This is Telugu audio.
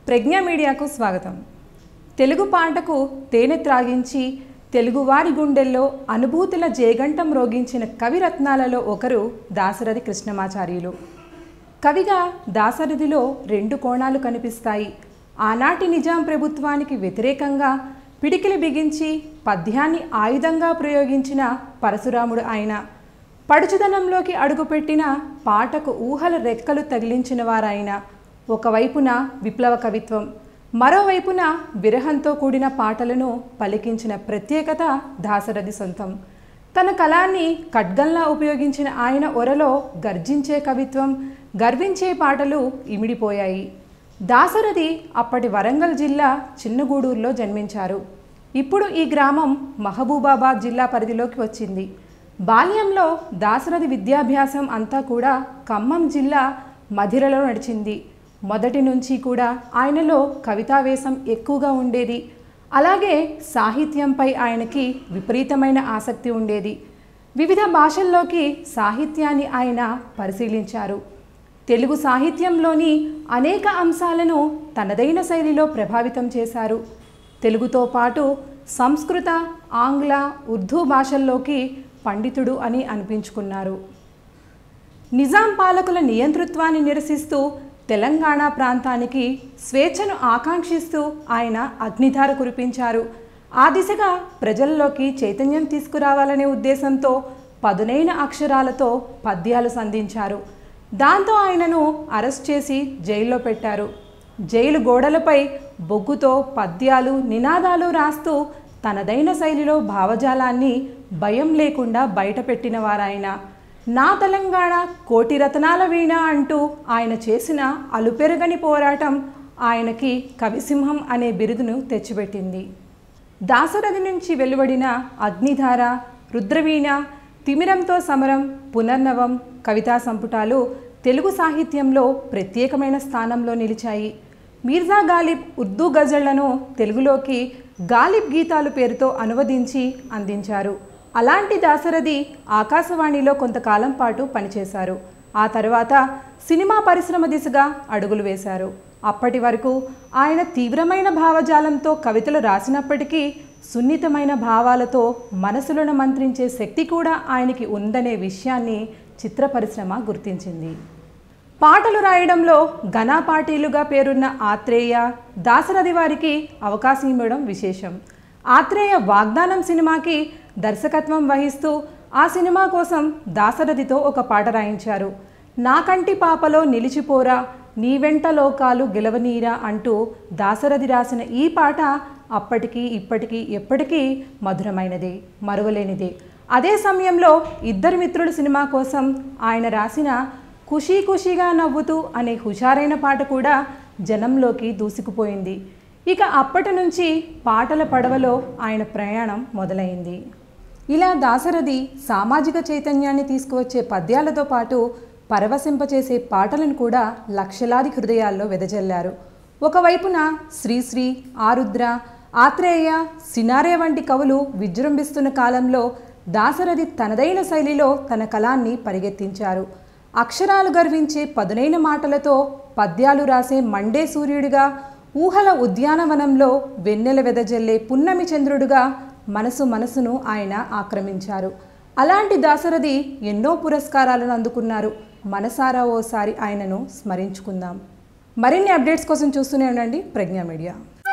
ప్రజ్ఞా మీడియాకు స్వాగతం తెలుగు పాటకు తేనె త్రాగించి తెలుగువారి గుండెల్లో అనుభూతుల జేగంటం రోగించిన కవిరత్నాలలో ఒకరు దాశరథి కృష్ణమాచార్యులు కవిగా దాశరథిలో రెండు కోణాలు కనిపిస్తాయి ఆనాటి నిజాం ప్రభుత్వానికి వ్యతిరేకంగా పిడికిలి బిగించి పద్యాన్ని ఆయుధంగా ప్రయోగించిన పరశురాముడు ఆయన పడుచుదనంలోకి అడుగుపెట్టిన పాటకు ఊహల రెక్కలు తగిలించిన వారాయన ఒకవైపున విప్లవ కవిత్వం మరోవైపున విరహంతో కూడిన పాటలను పలికించిన ప్రత్యేకత దాశరథి సొంతం తన కళాన్ని ఖడ్గంలా ఉపయోగించిన ఆయన ఒరలో గర్జించే కవిత్వం గర్వించే పాటలు ఇమిడిపోయాయి దాశరథి అప్పటి వరంగల్ జిల్లా చిన్నగూడూరులో జన్మించారు ఇప్పుడు ఈ గ్రామం మహబూబాబాద్ జిల్లా పరిధిలోకి వచ్చింది బాల్యంలో దాశరథి విద్యాభ్యాసం అంతా కూడా ఖమ్మం జిల్లా మధిరలో నడిచింది మొదటి నుంచి కూడా ఆయనలో కవితావేశం ఎక్కువగా ఉండేది అలాగే సాహిత్యంపై ఆయనకి విపరీతమైన ఆసక్తి ఉండేది వివిధ భాషల్లోకి సాహిత్యాన్ని ఆయన పరిశీలించారు తెలుగు సాహిత్యంలోని అనేక అంశాలను తనదైన శైలిలో ప్రభావితం చేశారు తెలుగుతో పాటు సంస్కృత ఆంగ్ల ఉర్దూ భాషల్లోకి పండితుడు అని అనిపించుకున్నారు నిజాం పాలకుల నియంతృత్వాన్ని నిరసిస్తూ తెలంగాణ ప్రాంతానికి స్వేచ్ఛను ఆకాంక్షిస్తూ ఆయన అగ్నిధార కురిపించారు ఆ దిశగా ప్రజల్లోకి చైతన్యం తీసుకురావాలనే ఉద్దేశంతో పదునైన అక్షరాలతో పద్యాలు సంధించారు దాంతో ఆయనను అరెస్ట్ చేసి జైల్లో పెట్టారు జైలు గోడలపై బొగ్గుతో పద్యాలు నినాదాలు రాస్తూ తనదైన శైలిలో భావజాలాన్ని భయం లేకుండా బయటపెట్టిన వారాయన నా తెలంగాణ కోటి రతనాల వీణ అంటూ ఆయన చేసిన అలుపెరగని పోరాటం ఆయనకి కవిసింహం అనే బిరుదును తెచ్చిపెట్టింది దాసరథి నుంచి వెలువడిన అగ్నిధార రుద్రవీణ తిమిరంతో సమరం పునర్నవం కవితా సంపుటాలు తెలుగు సాహిత్యంలో ప్రత్యేకమైన స్థానంలో నిలిచాయి మీర్జా గాలిబ్ ఉర్దూ గజళ్లను తెలుగులోకి గాలిబ్ గీతాలు పేరుతో అనువదించి అందించారు అలాంటి దాసరథి ఆకాశవాణిలో కొంతకాలం పాటు పనిచేశారు ఆ తర్వాత సినిమా పరిశ్రమ దిశగా అడుగులు వేశారు అప్పటి వరకు ఆయన తీవ్రమైన భావజాలంతో కవితలు రాసినప్పటికీ సున్నితమైన భావాలతో మనసులను మంత్రించే శక్తి కూడా ఆయనకి ఉందనే విషయాన్ని చిత్ర పరిశ్రమ గుర్తించింది పాటలు రాయడంలో ఘనాపాటీలుగా పేరున్న ఆత్రేయ దాసరథి వారికి అవకాశం ఇవ్వడం విశేషం ఆత్రేయ వాగ్దానం సినిమాకి దర్శకత్వం వహిస్తూ ఆ సినిమా కోసం దాసరథితో ఒక పాట రాయించారు నాకంటి పాపలో నిలిచిపోరా నీ వెంట లోకాలు గెలవనీరా అంటూ దాసరథి రాసిన ఈ పాట అప్పటికి ఇప్పటికీ ఎప్పటికీ మధురమైనదే మరువలేనిదే అదే సమయంలో ఇద్దరు మిత్రుల సినిమా కోసం ఆయన రాసిన ఖుషీ ఖుషీగా నవ్వుతూ అనే హుషారైన పాట కూడా జనంలోకి దూసుకుపోయింది ఇక అప్పటి నుంచి పాటల పడవలో ఆయన ప్రయాణం మొదలైంది ఇలా దాసరథి సామాజిక చైతన్యాన్ని తీసుకువచ్చే పద్యాలతో పాటు పరవశింపచేసే పాటలను కూడా లక్షలాది హృదయాల్లో వెదజల్లారు ఒకవైపున శ్రీశ్రీ ఆరుద్ర ఆత్రేయ సినారే వంటి కవులు విజృంభిస్తున్న కాలంలో దాసరథి తనదైన శైలిలో తన కళాన్ని పరిగెత్తించారు అక్షరాలు గర్వించే పదునైన మాటలతో పద్యాలు రాసే మండే సూర్యుడిగా ఊహల ఉద్యానవనంలో వెన్నెల వెదజల్లే పున్నమి చంద్రుడుగా మనసు మనసును ఆయన ఆక్రమించారు అలాంటి దాసరథి ఎన్నో పురస్కారాలను అందుకున్నారు మనసారా ఓసారి ఆయనను స్మరించుకుందాం మరిన్ని అప్డేట్స్ కోసం చూస్తూనే ఉండండి ప్రజ్ఞా మీడియా